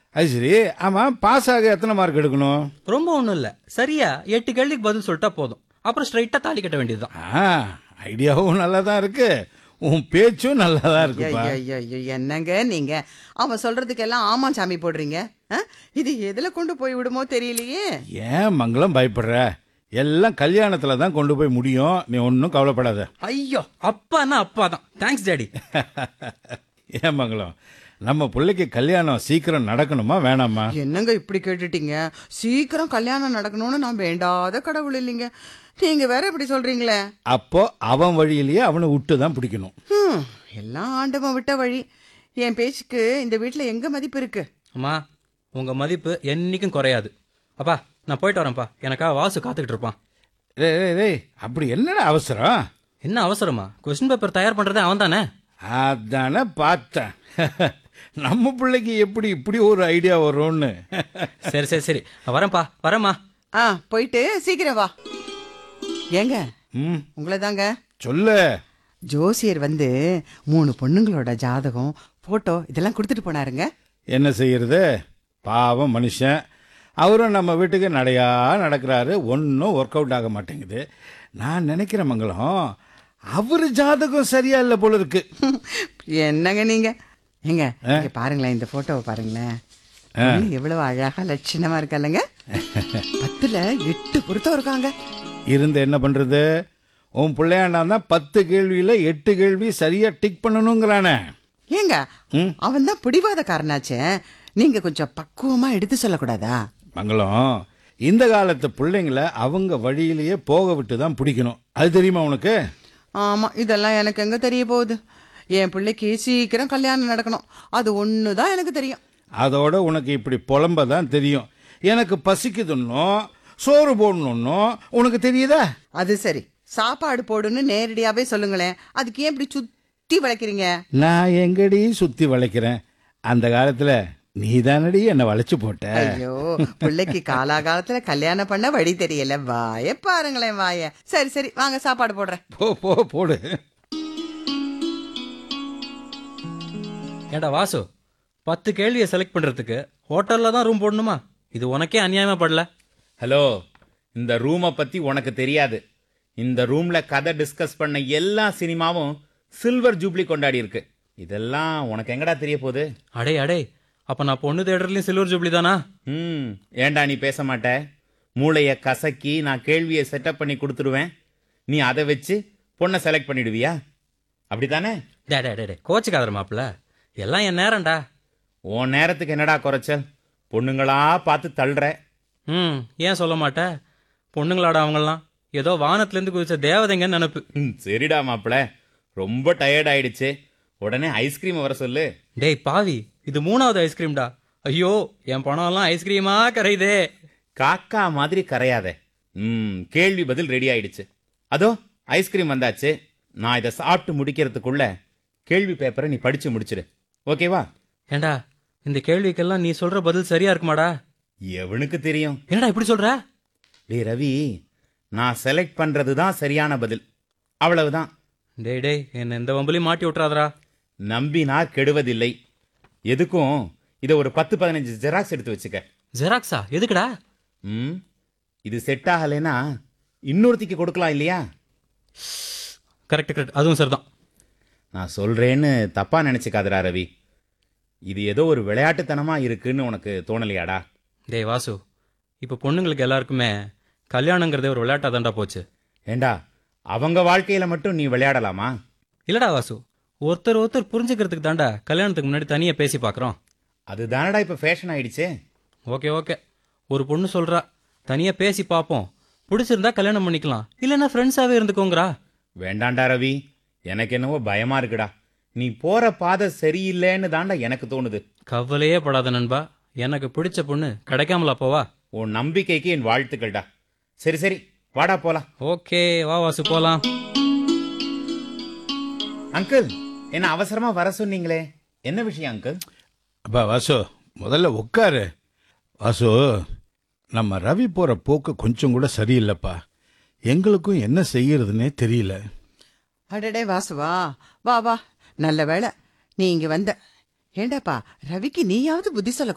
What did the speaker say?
அது சரி ஆமா பாஸ் ஆக எத்தனை மார்க் எடுக்கணும் ரொம்ப ஒன்றும் இல்லை சரியா எட்டு கேள்விக்கு பதில் சொல்லிட்டா போதும் அப்புறம் ஸ்ட்ரைட்டாக தாலி கட்ட வேண்டியதுதான் ஆ ஐடியாவும் நல்லா தான் இருக்கு உன் பேச்சும் நல்லா தான் இருக்குப்பா ஐயோ, ஐயோ, என்னங்க நீங்க அவன் சொல்றதுக்கெல்லாம் ஆமா சாமி போடுறீங்க ஆ? இது எதுல கொண்டு போய் விடுமோ தெரியலையே ஏன் மங்களம் பயப்படுற எல்லாம் கல்யாணத்துல தான் கொண்டு போய் முடியும் நீ ஒன்றும் கவலைப்படாத ஐயோ அப்பான்னா அப்பா தான் தேங்க்ஸ் டேடி ஏன் மங்களம் நம்ம பிள்ளைக்கு கல்யாணம் சீக்கிரம் நடக்கணுமா வேணாமா என்னங்க இப்படி கேட்டுட்டீங்க சீக்கிரம் கல்யாணம் நடக்கணும்னு நான் வேண்டாத கடவுள் இல்லைங்க நீங்க வேற இப்படி சொல்றீங்களே அப்போ அவன் வழியிலேயே அவனை விட்டு தான் பிடிக்கணும் ஹம், எல்லாம் ஆண்டவன் விட்ட வழி என் பேச்சுக்கு இந்த வீட்ல எங்க மதிப்பு இருக்கு அம்மா உங்கள் மதிப்பு என்னைக்கும் குறையாது அப்பா நான் போயிட்டு வரேன்ப்பா எனக்கா வாசு காத்துக்கிட்டு இருப்பான் டேய் டேய், டேய் அப்படி என்னடா அவசரம் என்ன அவசரமா கொஸ்டின் பேப்பர் தயார் பண்ணுறதே அவன் தானே அதானே பார்த்தேன் நம்ம பிள்ளைக்கு எப்படி இப்படி ஒரு ஐடியா வரும்னு சரி சரி சரி வரேன்ப்பா வரேம்மா ஆ போயிட்டு சீக்கிரம் வா ஏங்க ம் உங்களை தாங்க சொல்லு ஜோசியர் வந்து மூணு பொண்ணுங்களோட ஜாதகம் போட்டோ இதெல்லாம் கொடுத்துட்டு போனாருங்க என்ன செய்யறது பாவம் மனுஷன் அவரும் நம்ம வீட்டுக்கு நடையா நடக்கிறாரு ஒன்றும் ஒர்க் அவுட் ஆக மாட்டேங்குது நான் நினைக்கிறேன் மங்களம் அவர் ஜாதகம் சரியா இல்லை போல இருக்கு என்னங்க நீங்க ஏங்க இங்க பாருங்களேன் இந்த போட்டோவை பாருங்களேன் பொண்ணு எவ்வளவு அழகா லட்சணமா இருக்கல்லங்க பத்துல எட்டு பொருத்தம் இருக்காங்க இருந்து என்ன பண்றது உன் பிள்ளையாண்டா தான் பத்து கேள்வியில எட்டு கேள்வி சரியா டிக் பண்ணணுங்கிறானே ஏங்க ம். அவன் தான் பிடிவாதக்காரனாச்சே நீங்க கொஞ்சம் பக்குவமா எடுத்து சொல்லக்கூடாதா மங்களம் இந்த காலத்து பிள்ளைங்கள அவங்க வழியிலேயே போக விட்டு தான் பிடிக்கணும் அது தெரியுமா உனக்கு ஆமா இதெல்லாம் எனக்கு எங்க தெரிய போகுது என் பிள்ளைக்கு சீக்கிரம் கல்யாணம் நடக்கணும் அது ஒண்ணுதான் எனக்கு தெரியும் அதோட உனக்கு இப்படி புலம்ப தான் தெரியும் எனக்கு பசிக்குதுன்னோ சோறு போடணுன்னோ உனக்கு தெரியுதா அது சரி சாப்பாடு போடுன்னு நேரடியாவே சொல்லுங்களேன் அதுக்கு ஏன் இப்படி சுத்தி வளைக்கிறீங்க நான் எங்கடி சுத்தி வளைக்கிறேன் அந்த காலத்துல நீ தானடி என்னை வளைச்சு போட்ட ஐயோ பிள்ளைக்கு காலாகாலத்துல கல்யாணம் பண்ண வழி தெரியல வாய பாருங்களேன் வாய சரி சரி வாங்க சாப்பாடு போடுறேன் போ போ போடு ஏண்டா வாசு பத்து கேள்வியை செலக்ட் பண்ணுறதுக்கு ஹோட்டலில் தான் ரூம் போடணுமா இது உனக்கே அநியாயமா படல ஹலோ இந்த ரூமை பத்தி உனக்கு தெரியாது இந்த ரூம்ல கதை டிஸ்கஸ் பண்ண எல்லா சினிமாவும் சில்வர் ஜூப்ளி கொண்டாடி இருக்கு இதெல்லாம் உனக்கு எங்கடா தெரிய போகுது அடே அடே அப்போ நான் பொண்ணு தேடுறதுலையும் சில்வர் ஜூப்ளி தானா ம் ஏன்டா நீ பேச மாட்ட மூளைய கசக்கி நான் கேள்வியை செட்டப் பண்ணி கொடுத்துடுவேன் நீ அதை வச்சு பொண்ணை செலக்ட் பண்ணிடுவியா அப்படித்தானே டே டே டே டே கோச்சுக்காதர மாப்பிள்ள எல்லாம் என் நேரம்டா உன் நேரத்துக்கு என்னடா குறைச்சல் பொண்ணுங்களா பார்த்து தள்ளுற ம் ஏன் சொல்ல மாட்ட பொண்ணுங்களாடா அவங்கெல்லாம் ஏதோ வானத்துலேருந்து குதிச்ச தேவதைங்கன்னு நினப்பு ம், சரிடா மாப்பிள ரொம்ப டயர்ட் ஆயிடுச்சு உடனே ஐஸ்கிரீம் வர சொல்லு டேய் பாவி இது மூணாவது ஐஸ்கிரீம்டா ஐயோ என் பணம்லாம் ஐஸ்கிரீமா கரையுதே காக்கா மாதிரி கரையாத ம் கேள்வி பதில் ரெடி ஆயிடுச்சு அதோ ஐஸ்கிரீம் வந்தாச்சு நான் இதை சாப்பிட்டு முடிக்கிறதுக்குள்ள கேள்வி பேப்பரை நீ படிச்சு முடிச்சிடு ஓகேவா ஏண்டா இந்த கேள்விக்கெல்லாம் நீ சொல்ற பதில் சரியா இருக்குமாடா எவனுக்கு தெரியும் என்னடா இப்படி சொல்ற டேய் ரவி நான் செலக்ட் பண்றது தான் சரியான பதில் அவ்வளவுதான் டேய் டேய் என்ன எந்த வம்புலையும் மாட்டி விட்றாதடா நம்பினா கெடுவதில்லை எதுக்கும் இதை ஒரு பத்து பதினஞ்சு ஜெராக்ஸ் எடுத்து வச்சுக்க ஜெராக்ஸா எதுக்குடா ம் இது செட் ஆகலைன்னா இன்னொருத்திக்கு கொடுக்கலாம் இல்லையா கரெக்ட் கரெக்ட் அதுவும் சரிதான் நான் சொல்றேன்னு தப்பா நினைச்சுக்காதடா ரவி இது ஏதோ ஒரு விளையாட்டுத்தனமா இருக்குன்னு உனக்கு தோணலையாடா டேய் வாசு இப்போ பொண்ணுங்களுக்கு எல்லாருக்குமே கல்யாணங்கிறதே ஒரு விளையாட்டா தான்டா போச்சு ஏண்டா அவங்க வாழ்க்கையில மட்டும் நீ விளையாடலாமா இல்லடா வாசு ஒருத்தர் ஒருத்தர் புரிஞ்சுக்கிறதுக்கு தான்டா கல்யாணத்துக்கு முன்னாடி தனியாக பேசி பார்க்குறோம் அதுதானடா இப்ப ஃபேஷன் ஆயிடுச்சே ஓகே ஓகே ஒரு பொண்ணு சொல்றா தனியாக பேசி பார்ப்போம் பிடிச்சிருந்தா கல்யாணம் பண்ணிக்கலாம் இல்லைன்னா ஃப்ரெண்ட்ஸாகவே இருந்துக்கோங்கறா வேண்டாண்டா ரவி எனக்கு என்னவோ பயமா இருக்குடா நீ போற பாதை சரியில்லைன்னு தாண்டா எனக்கு தோணுது கவலையே படாத நண்பா எனக்கு பிடிச்ச பொண்ணு கிடைக்காமலா போவா உன் நம்பிக்கைக்கு என் வாழ்த்துக்கள்டா சரி சரி வாடா போலாம் ஓகே வா வாசு போலாம் அங்கிள் என்ன அவசரமா வர சொன்னீங்களே என்ன விஷயம் அங்கிள் அப்பா வாசு முதல்ல உட்காரு வாசு நம்ம ரவி போற போக்கு கொஞ்சம் கூட சரியில்லைப்பா எங்களுக்கும் என்ன செய்யறதுன்னே தெரியல அடடே வாசுவா வா வா நல்ல வேளை நீ இங்க வந்த ஏண்டாப்பா ரவிக்கு நீயாவது புத்தி சொல்லக்கூடாது